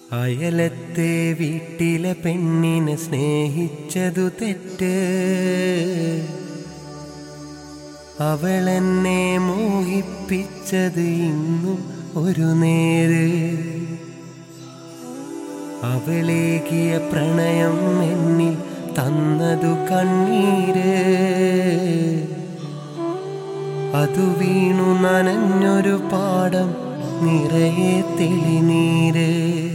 അയലത്തെ വീട്ടിലെ പെണ്ണിനെ സ്നേഹിച്ചതു തെറ്റ് അവളെന്നെ മോഹിപ്പിച്ചത് ഇന്നും ഒരു നേര് അവളേകിയ പ്രണയം എന്നിൽ തന്നതു കണ്ണീര് അതു വീണു നനഞ്ഞൊരു പാടം നിറയെ തെളിനീര്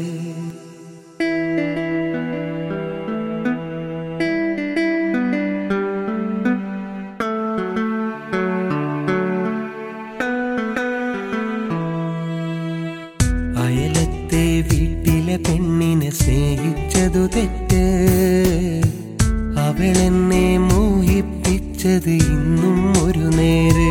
അയലത്തെ വീട്ടിലെ പെണ്ണിനെ സ്നേഹിച്ചതു തെറ്റ് അവളെന്നെ മോഹിപ്പിച്ചത് ഇന്നും ഒരു നേര്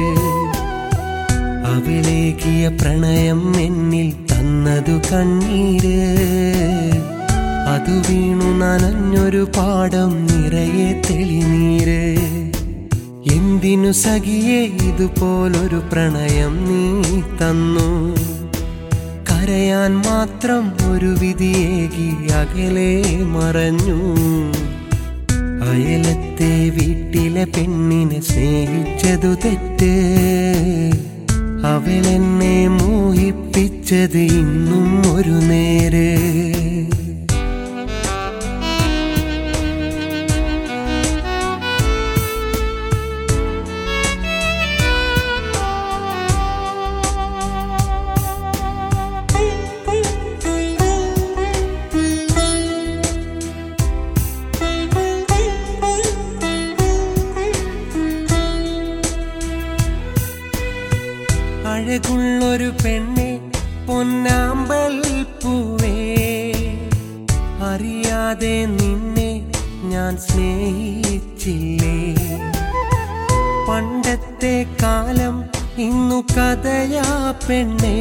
അവളേകിയ പ്രണയം എന്നിൽ തന്നതു കണ്ണീര് അതു വീണു നനഞ്ഞൊരു പാടം നിറയെ തെളിനീര് എന്തിനു സഖിയെ ഇതുപോലൊരു പ്രണയം നീ തന്നു കരയാൻ മാത്രം ഒരു വിധിയേകി അകലെ മറഞ്ഞു അയലത്തെ വീട്ടിലെ പെണ്ണിനെ സ്നേഹിച്ചതു തെറ്റ് അവളെന്നെ മോഹിപ്പിച്ചത് ഇന്നും ഒരു നേര് അഴകുള്ളൊരു പെണ്ണെ പൊന്നാമ്പൽ പൂവേ അറിയാതെ നിന്നെ ഞാൻ സ്നേഹിച്ചില്ലേ പണ്ടത്തെ കാലം ഇന്നു കഥയാ പെണ്ണേ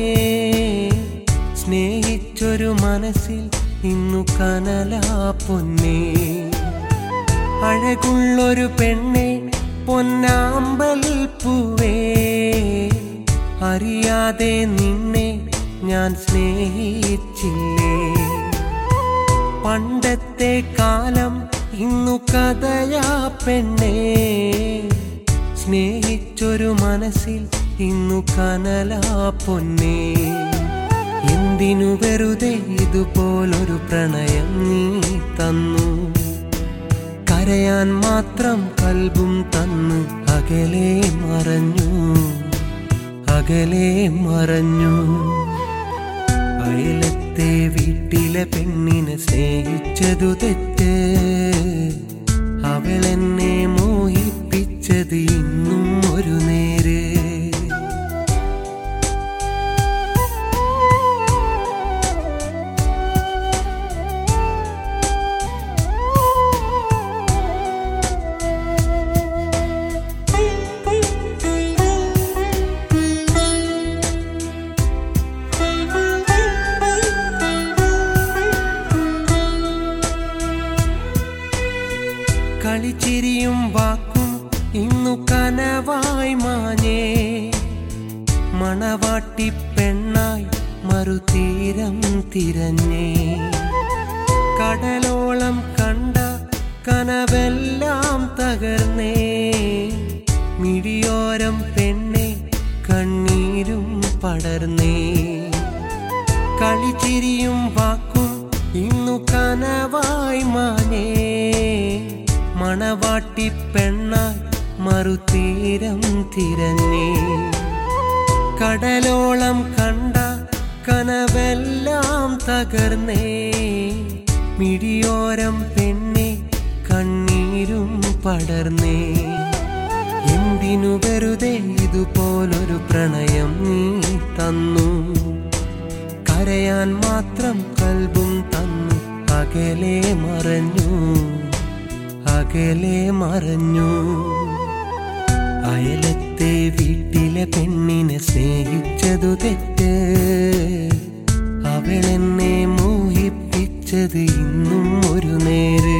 സ്നേഹിച്ചൊരു മനസ്സിൽ ഇന്നു കനലാ പൊന്നേ അഴകുള്ളൊരു പെണ്ണെ പൊന്നാമ്പൽ പൂവേ അറിയാതെ നിന്നെ ഞാൻ സ്നേഹിച്ചില്ലേ പണ്ടത്തെ കാലം ഇന്നു കഥയാ പെണ്ണേ സ്നേഹിച്ചൊരു മനസ്സിൽ ഇന്നു കനലാ പൊന്നേ എന്തിനു വെറുതെ ഇതുപോലൊരു പ്രണയം നീ തന്നു കരയാൻ മാത്രം കൽബും തന്നു അകലെ മറഞ്ഞു അകലെ മറഞ്ഞു അയലത്തെ വീട്ടിലെ പെണ്ണിനെ സ്നേഹിച്ചതു തെറ്റ് അവളെന്നെ മോഹിപ്പിച്ചത് ഇന്നും ഒരു നേര് കളിച്ചിരിയും വാക്കും ഇന്നു കനവായി മാഞ്ഞേ മണവാട്ടി പെണ്ണായി മറുതീരം തിരഞ്ഞേ കടലോളം കണ്ട കനവെല്ലാം തകർന്നേ മിഴിയോരം പെണ്ണെ കണ്ണീരും പടർന്നേ കളിച്ചിരിയും വാക്കും ഇന്നു കനവായി മാനേ മണവാട്ടി പെണ്ണായി മറുതീരം തിരഞ്ഞേ കടലോളം കണ്ട കനവെല്ലാം തകർന്നേ മിഴിയോരം പെണ്ണെ കണ്ണീരും പടർന്നേ എന്തിനു വെറുതെ ഇതുപോലൊരു പ്രണയം നീ തന്നു കരയാൻ മാത്രം കൽബും തന്നു അകലെ മറഞ്ഞു അകലെ മറഞ്ഞു അയലത്തെ വീട്ടിലെ പെണ്ണിനെ സ്നേഹിച്ചതു തെറ്റ് അവളെന്നെ മോഹിപ്പിച്ചത് ഇന്നും ഒരു നേര്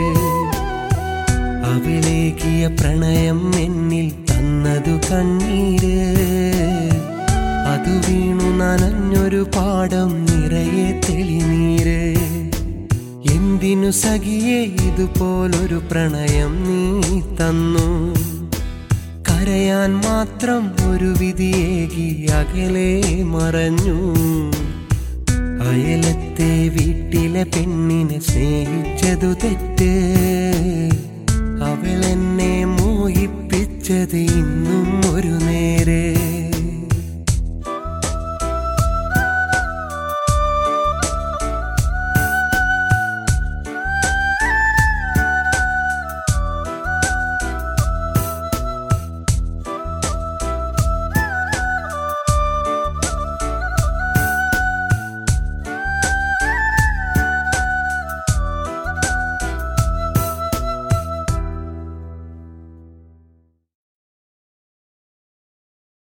അവളേകിയ പ്രണയം എന്നിൽ തന്നതു കണ്ണീര് അതു വീണു നനഞ്ഞൊരു പാടം നിറയെ തെളിനീര് എന്തിനു സഖിയെ ഇതുപോലൊരു പ്രണയം നീ തന്നു കരയാൻ മാത്രം ഒരു വിധിയേകി അകലെ മറഞ്ഞു അയലത്തെ വീട്ടിലെ പെണ്ണിനെ സ്നേഹിച്ചതു തെറ്റ്